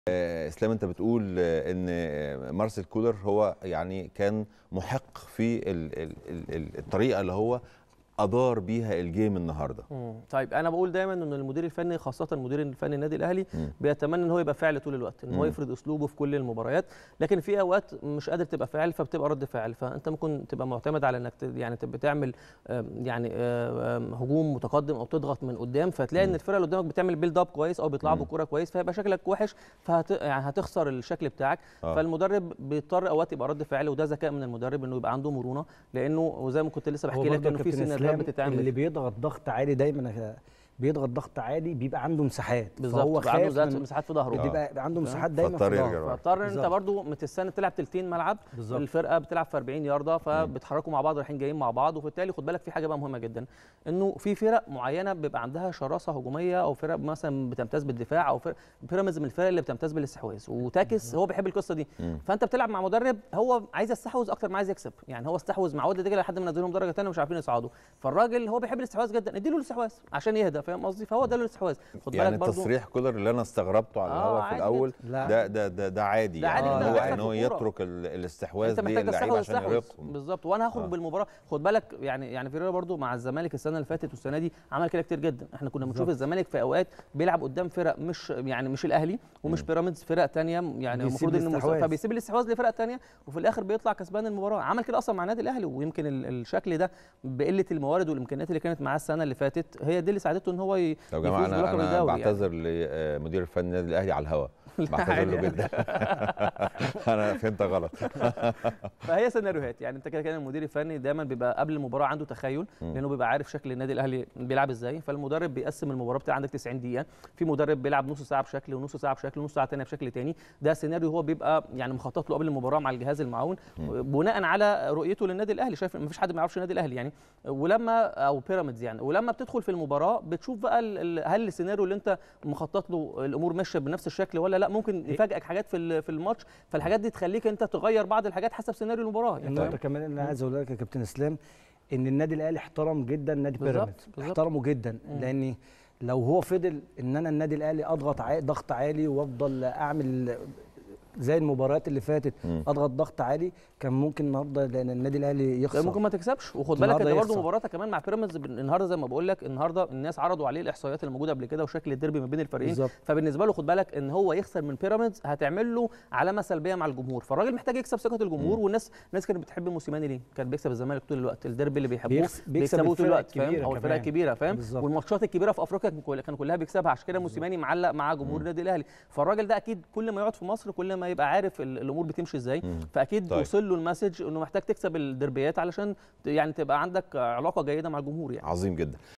آه، اسلام انت بتقول آه، ان آه، مارسيل كولر هو يعني كان محق في ال- ال- ال- ال- الطريقه اللي هو ادار بيها الجيم النهارده مم. طيب انا بقول دايما ان المدير الفني خاصه المدير الفني النادي الاهلي مم. بيتمنى ان هو يبقى فاعل طول الوقت ان هو مم. يفرض اسلوبه في كل المباريات لكن في اوقات مش قادر تبقى فاعل فبتبقى رد فعل فانت ممكن تبقى معتمد على انك ت- يعني تبقى تعمل آم، يعني آم، هجوم متقدم او تضغط من قدام فتلاقي ان مم. الفرقه اللي قدامك بتعمل بيلد اب كويس او بيطلعوا مم. بالكوره كويس فهيبقى شكلك وحش فهت يعني هتخسر الشكل بتاعك آه. فالمدرب بيضطر اوقات يبقى رد فعل وده ذكاء من المدرب انه يبقى عنده مرونه لانه وزي ما كنت لسه هو بحكي لك برضه انه في كابتن سيناريوهات إسلام بتتعمل اللي بيضغط ضغط عالي دايما بيضغط ضغط عالي بيبقى عنده مساحات بالظبط فهو بيبقى عنده خايف ذات من مساحات في ظهره بيبقى عنده مساحات دايما فاضطر في يرجع ظهره بقى. فاضطر انت بالظبط. برضو متستنى تلعب تلتين ملعب بالظبط. الفرقه بتلعب في 40 يارده فبيتحركوا مع بعض رايحين جايين مع بعض وبالتالي خد بالك في حاجه بقى مهمه جدا انه في فرق معينه بيبقى عندها شراسه هجوميه او فرق مثلا بتمتاز بالدفاع او فرق بيراميدز من الفرق اللي بتمتاز بالاستحواذ وتاكس هو بيحب القصه دي مم. فانت بتلعب مع مدرب هو عايز يستحوذ اكتر ما عايز يكسب يعني هو استحوذ مع وادي دجله لحد ما نزلهم درجه ثانيه ومش عارفين يصعدوا فالراجل هو بيحب الاستحواذ جدا اديله الاستحواذ عشان يهدى فاهم قصدي فهو ده الاستحواذ خد يعني بالك برضو تصريح كولر اللي انا استغربته على آه، الهواء في عادي الاول لا. ده ده ده, ده عادي ده عادي يعني إنك ان هو تخسر ان في هو الكورة. يترك ال- الاستحواذ انت محتاج للعيبه تستحوذ عشان تستحوذ يرهقهم بالظبط وانا هخرج آه. بالمباراه خد بالك يعني يعني فيريرا برضو مع الزمالك السنه اللي فاتت والسنه دي عمل كده كتير جدا احنا كنا بنشوف بالظبط. الزمالك في اوقات بيلعب قدام فرق مش يعني مش الاهلي ومش مم. بيراميدز فرق تانية يعني بيسيب المفروض انه مس- الاستحواذ. فبيسيب الاستحواذ لفرق تانية وفي الاخر بيطلع كسبان المباراه عمل كده اصلا مع النادي الاهلي ويمكن ال- الشكل ده بقله الموارد والامكانيات اللي كانت معاه السنه اللي فاتت هي دي اللي ساعدته ان هو ي... طب يا جماعه يفوز انا بلقب انا الدوري يعني. بعتذر لمدير الفني النادي الاهلي على الهواء بعتذر عادي. له جدا انا فهمت غلط فهي سيناريوهات يعني انت كده كده المدير الفني دايما بيبقى قبل المباراه عنده تخيل مم. لانه بيبقى عارف شكل النادي الاهلي بيلعب ازاي فالمدرب بيقسم المباراه بتاع عندك 90 دقيقه في مدرب بيلعب نص ساعه بشكل ونص ساعه بشكل ونص ساعه ثانيه بشكل تاني ده سيناريو هو بيبقى يعني مخطط له قبل المباراه مع الجهاز المعاون بناء على رؤيته للنادي الاهلي شايف ان مفيش حد ما يعرفش النادي الاهلي يعني ولما او بيراميدز يعني ولما بتدخل في المباراه بتشوف بقى ال- ال- هل السيناريو اللي انت مخطط له الامور ماشيه بنفس الشكل ولا لا ممكن يفاجئك حاجات في ال- في الماتش فالحاجات دي تخليك انت تغير بعض الحاجات حسب سيناريو المباراه يعني النقطه فاهم؟ كمان اللي انا عايز اقول لك يا كابتن اسلام ان النادي الاهلي احترم جدا نادي بالظبط، بيراميدز بالظبط. احترمه جدا لان لو هو فضل ان انا النادي الاهلي اضغط عا- ضغط عالي وافضل اعمل زي المباريات اللي فاتت مم. اضغط ضغط عالي كان ممكن النهارده لان النادي الاهلي لا يخسر ممكن ما تكسبش وخد بالك النهاردة ان برضه يخسر. مباراتها كمان مع بيراميدز بن- النهارده زي ما بقول لك النهارده الناس عرضوا عليه الاحصائيات اللي موجوده قبل كده وشكل الديربي ما بين الفريقين بالظبط. فبالنسبه له خد بالك ان هو يخسر من بيراميدز هتعمل له علامه سلبيه مع الجمهور فالراجل محتاج يكسب ثقه الجمهور والناس الناس كانت بتحب موسيماني ليه كان بيكسب الزمالك طول الوقت الديربي اللي بيحبوه بيكس- بيكسب بيكسبوه طول الفرق الوقت فاهم الكبيرة او الفرق كمان. الكبيره فاهم بالظبط. والماتشات الكبيره في افريقيا كان كل- كان كلها بيكسبها عشان كده موسيماني معلق مع جمهور النادي الاهلي فالراجل ده اكيد كل ما يقعد في مصر كل ما يبقى عارف ال- الامور بتمشي ازاي مم. فاكيد طيب. وصل له المسج انه محتاج تكسب الدربيات علشان ت- يعني تبقى عندك علاقه جيده مع الجمهور يعني عظيم جدا